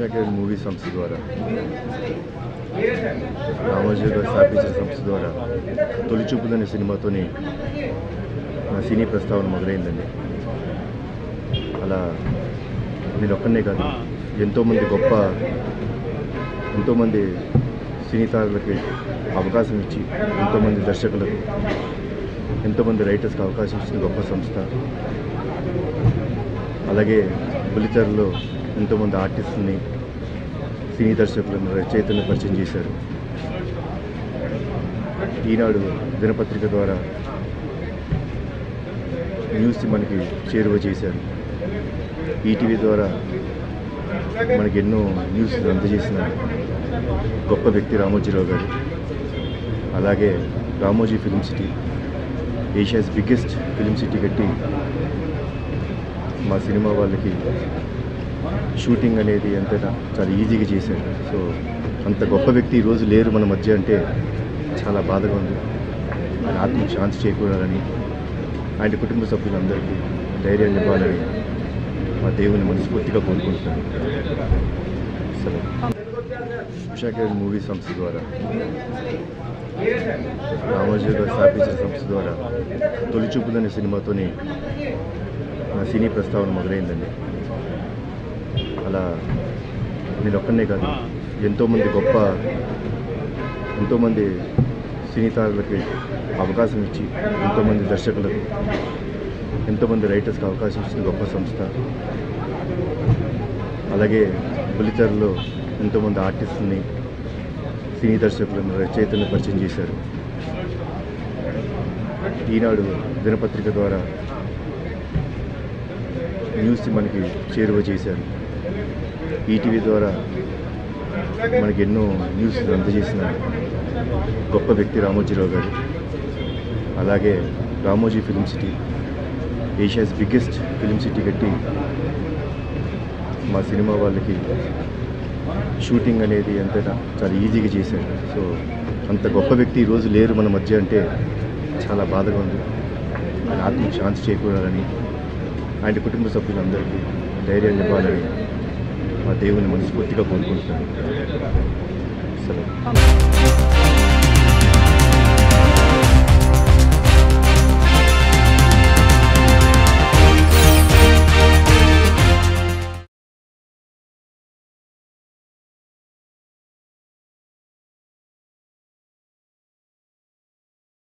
ఉషాకేర్ movie సంస్థ ద్వారా రామోజీ గారు స్థాపించిన సంస్థ ద్వారా తొలి చూపులనే సినిమాతోని నా సినీ ప్రస్తావన మొదలైందండి అలా నేను ఒక్కనే కాదు ఎంతోమంది గొప్ప ఎంతోమంది సినీ తారులకి అవకాశం ఇచ్చి ఎంతోమంది దర్శకులకు ఎంతోమంది రైటర్స్కి అవకాశం ఇచ్చిన గొప్ప సంస్థ అలాగే బుల్లితెరలో ఎంతోమంది ఆర్టిస్టుని సినీ దర్శకులను రచయితలను పరిచయం చేశారు ఈనాడు దినపత్రిక ద్వారా న్యూస్ మనకి చేరువ చేశారు ఈటీవీ ద్వారా మనకి ఎన్నో న్యూస్ అందజేసిన గొప్ప వ్యక్తి రామోజీరావు గారు అలాగే Ramoji film city Asia's biggest film city కట్టి మా సినిమా వాళ్ళకి షూటింగ్ అనేది ఎంత చాలా ఈజీగా చేశారు సో అంత గొప్ప వ్యక్తి ఈరోజు లేరు మన మధ్య అంటే చాలా బాధగా ఉంది ఆయన ఆత్మకు శాంతి చేకూరాలని ఆయన కుటుంబ సభ్యులందరికీ ధైర్యాన్ని ఇవ్వాలని మా దేవుని మనస్ఫూర్తిగా కోరుకుంటున్నాను సరే ఉషాకేర్ మూవీ సంస్థ ద్వారా రామోజీ గారు స్థాపించిన సంస్థ ద్వారా తొలి చూపులనే సినిమాతోని నా సినీ ప్రస్తావన మొదలైందండి అలా నేను ఒక్కనే కాదు ఎంతోమంది గొప్ప ఎంతోమంది సినీ తారులకి అవకాశం ఇచ్చి ఎంతోమంది దర్శకులకు ఎంతోమంది రైటర్స్కి అవకాశం ఇచ్చిన గొప్ప సంస్థ అలాగే బుల్లితెరలో ఎంతోమంది ఆర్టిస్టుని సినీ దర్శకులను రచయితలను పరిచయం చేశారు ఈనాడు దినపత్రిక ద్వారా న్యూస్ మనకి చేరువ చేశారు ఈటీవీ ద్వారా మనకి ఎన్నో న్యూస్ అందజేసిన గొప్ప వ్యక్తి రామోజీరావు గారు అలాగే Ramoji film city Asia's biggest film city కట్టి మా సినిమా వాళ్ళకి షూటింగ్ అనేది ఎంత చాలా ఈజీగా చేశారు సో అంత గొప్ప వ్యక్తి ఈరోజు లేరు మన మధ్య అంటే చాలా బాధగా ఉంది ఆయన ఆత్మకు శాంతి చేకూరాలని ఆయన కుటుంబ సభ్యులందరికీ ధైర్యాన్ని ఇవ్వాలని మా దేవుని మనస్ఫూర్తిగా కోరుకుంటున్నాను సరే